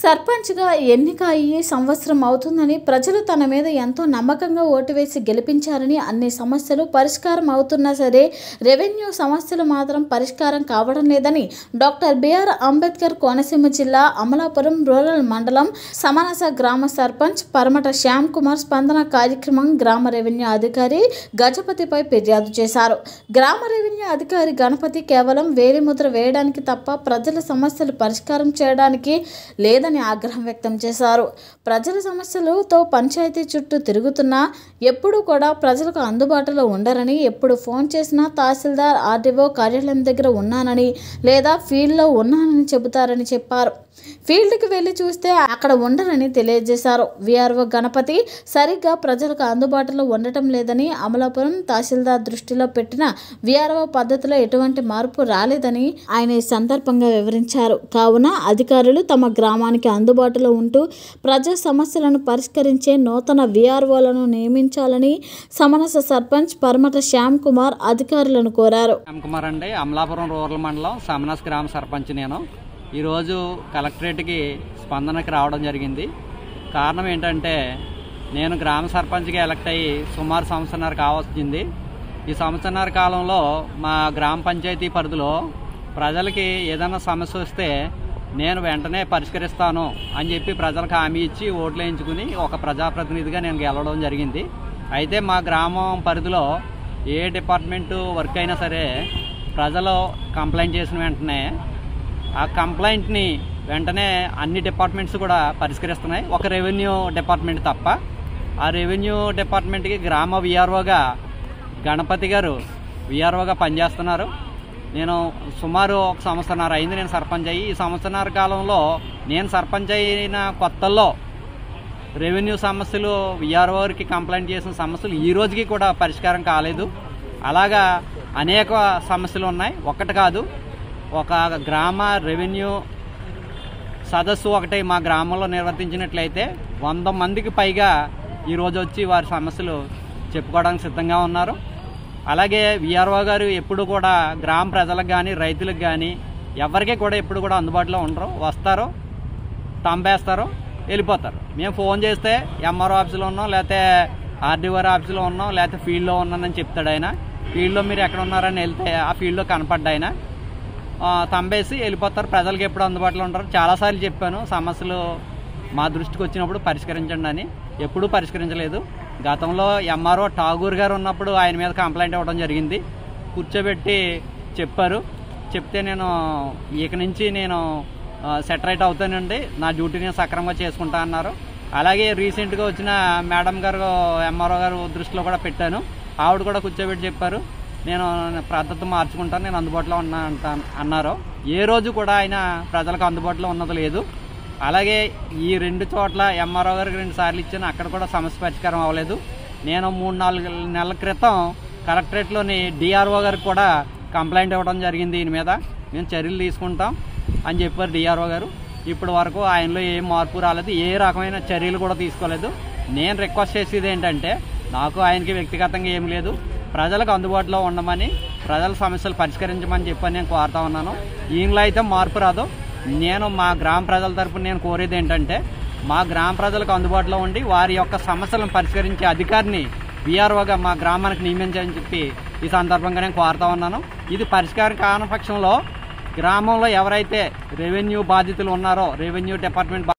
సర్పంచ్గా ఎన్నిక అయ్యి సంవత్సరం అవుతుందని ప్రజలు తన మీద ఎంతో నమ్మకంగా ఓటు వేసి గెలిపించారని అన్ని సమస్యలు పరిష్కారం అవుతున్నా సరే రెవెన్యూ సమస్యలు మాత్రం పరిష్కారం కావడం లేదని డాక్టర్ బిఆర్ అంబేద్కర్ కోనసీమ జిల్లా అమలాపురం రూరల్ మండలం సమనస గ్రామ సర్పంచ్ పరమట శ్యామ్ కుమార్ స్పందన కార్యక్రమం గ్రామ రెవెన్యూ అధికారి గజపతిపై ఫిర్యాదు చేశారు గ్రామ రెవెన్యూ అధికారి గణపతి కేవలం వేలిముద్ర వేయడానికి తప్ప ప్రజల సమస్యలు పరిష్కారం చేయడానికి లేదని ఆగ్రహం వ్యక్తం చేశారు ప్రజల సమస్యలతో పంచాయతీ చుట్టూ తిరుగుతున్నా ఎప్పుడూ కూడా ప్రజలకు అందుబాటులో ఉండరని ఎప్పుడు ఫోన్ చేసినా తహసీల్దార్ ఆర్డీఓ కార్యాలయం దగ్గర ఉన్నానని లేదా ఫీల్డ్లో ఉన్నానని చెబుతారని చెప్పారు ఫీల్డ్కి వెళ్ళి చూస్తే అక్కడ ఉండరని తెలియజేశారు విఆర్ఓ గణపతి సరిగ్గా ప్రజలకు అందుబాటులో ఉండటం లేదని అమలాపురం తహసీల్దార్ దృష్టిలో పెట్టిన విఆర్ఓ పద్ధతిలో ఎటువంటి మార్పు రాలేదని ఆయన ఈ సందర్భంగా వివరించారు కావున అధికారులు తమ గ్రామానికి అందుబాటులో ఉంటూ ప్రజా సమస్యలను పరిష్కరించే నూతన విఆర్ఓలను నియమించాలని సమనస సర్పంచ్ పరమట శ్యామ్ కుమార్ అధికారులను కోరారు శ్యామ్ కుమార్ అండి అమలాపురం రూరల్ మండలం సమనస్ గ్రామ సర్పంచ్ నేను ఈరోజు కలెక్టరేట్కి స్పందనకి రావడం జరిగింది కారణం ఏంటంటే నేను గ్రామ సర్పంచ్గా ఎలక్ట్ అయ్యి సుమారు సంవత్సరన్నర కావచ్చింది ఈ సంవత్సరన్నర కాలంలో మా గ్రామ పంచాయతీ పరిధిలో ప్రజలకి ఏదైనా సమస్య వస్తే నేను వెంటనే పరిష్కరిస్తాను అని చెప్పి ప్రజలకు హామీ ఇచ్చి ఓట్లు వేయించుకుని ఒక ప్రజాప్రతినిధిగా నేను గెలవడం జరిగింది అయితే మా గ్రామం పరిధిలో ఏ డిపార్ట్మెంట్ వర్క్ అయినా సరే ప్రజలు కంప్లైంట్ చేసిన వెంటనే ఆ కంప్లైంట్ని వెంటనే అన్ని డిపార్ట్మెంట్స్ కూడా పరిష్కరిస్తున్నాయి ఒక రెవెన్యూ డిపార్ట్మెంట్ తప్ప ఆ రెవెన్యూ డిపార్ట్మెంట్కి గ్రామ విఆర్ఓగా గణపతి గారు విఆర్ఓగా పనిచేస్తున్నారు నేను సుమారు ఒక సంవత్సరన్నర అయింది నేను సర్పంచ్ అయ్యి ఈ సంవత్సరన్నర కాలంలో నేను సర్పంచ్ అయిన కొత్తల్లో రెవెన్యూ సమస్యలు విఆర్ఓకి కంప్లైంట్ చేసిన సమస్యలు ఈ రోజుకి కూడా పరిష్కారం కాలేదు అలాగా అనేక సమస్యలు ఉన్నాయి ఒక్కటి కాదు ఒక గ్రామ రెవెన్యూ సదస్సు ఒకటి మా గ్రామంలో నిర్వర్తించినట్లయితే వంద మందికి పైగా ఈరోజు వచ్చి వారి సమస్యలు చెప్పుకోవడానికి సిద్ధంగా ఉన్నారు అలాగే విఆర్ఓ గారు ఎప్పుడు కూడా గ్రామ ప్రజలకు కానీ రైతులకు కానీ ఎవరికి కూడా ఎప్పుడు కూడా అందుబాటులో ఉండరు వస్తారు తంబేస్తారు వెళ్ళిపోతారు మేము ఫోన్ చేస్తే ఎంఆర్ఓ ఆఫీస్లో ఉన్నాం లేకపోతే ఆర్డీఓఆర్ ఆఫీస్లో ఉన్నాం లేకపోతే ఫీల్డ్లో ఉన్నానని చెప్తాడు ఆయన ఫీల్డ్లో మీరు ఎక్కడ ఉన్నారని వెళ్తే ఆ ఫీల్డ్లో కనపడ్డా ఆయన ఆ, తంబేసి వెళ్ళిపోతారు ప్రజలకు ఎప్పుడు అందుబాటులో ఉంటారు చాలాసార్లు చెప్పాను సమస్యలు మా దృష్టికి వచ్చినప్పుడు పరిష్కరించండి అని ఎప్పుడూ పరిష్కరించలేదు గతంలో ఎంఆర్ఓ ఠాగూర్ గారు ఉన్నప్పుడు ఆయన మీద కంప్లైంట్ ఇవ్వడం జరిగింది కూర్చోబెట్టి చెప్పారు చెప్తే నేను ఇక నుంచి నేను సెటరైట్ అవుతానండి నా డ్యూటీ నేను సక్రమంగా చేసుకుంటా అన్నారు అలాగే రీసెంట్గా వచ్చిన మేడం గారు ఎంఆర్ఓ గారు దృష్టిలో కూడా పెట్టాను ఆవిడ కూడా కూర్చోబెట్టి చెప్పారు నేను పద్ధతి మార్చుకుంటాను నేను అందుబాటులో ఉన్నా అంటా అన్నారు ఏ రోజు కూడా ఆయన ప్రజలకు అందుబాటులో ఉన్నది లేదు అలాగే ఈ రెండు చోట్ల ఎంఆర్ఓ గారికి రెండు సార్లు ఇచ్చాను అక్కడ కూడా సమస్య పరిష్కారం అవ్వలేదు నేను మూడు నాలుగు నెలల క్రితం కలెక్టరేట్లోని డిఆర్ఓ గారికి కూడా కంప్లైంట్ ఇవ్వడం జరిగింది దీని మీద మేము చర్యలు తీసుకుంటాం అని చెప్పారు డిఆర్ఓ గారు ఇప్పటి వరకు ఆయనలో ఏ మార్పు రాలేదు ఏ రకమైన చర్యలు కూడా తీసుకోలేదు నేను రిక్వెస్ట్ చేసేది ఏంటంటే నాకు ఆయనకి వ్యక్తిగతంగా ఏం లేదు ప్రజలకు అందుబాటులో ఉండమని ప్రజల సమస్యలు పరిష్కరించమని చెప్పని నేను కోరుతా ఉన్నాను ఈయనలో అయితే మార్పు రాదు నేను మా గ్రామ ప్రజల తరపున నేను కోరేది ఏంటంటే మా గ్రామ ప్రజలకు అందుబాటులో ఉండి వారి యొక్క సమస్యలను పరిష్కరించే అధికారిని విఆర్ఓగా మా గ్రామానికి నియమించాలని చెప్పి ఈ సందర్భంగా నేను కోరుతా ఉన్నాను ఇది పరిష్కారం కాని పక్షంలో గ్రామంలో ఎవరైతే రెవెన్యూ బాధితులు ఉన్నారో రెవెన్యూ డిపార్ట్మెంట్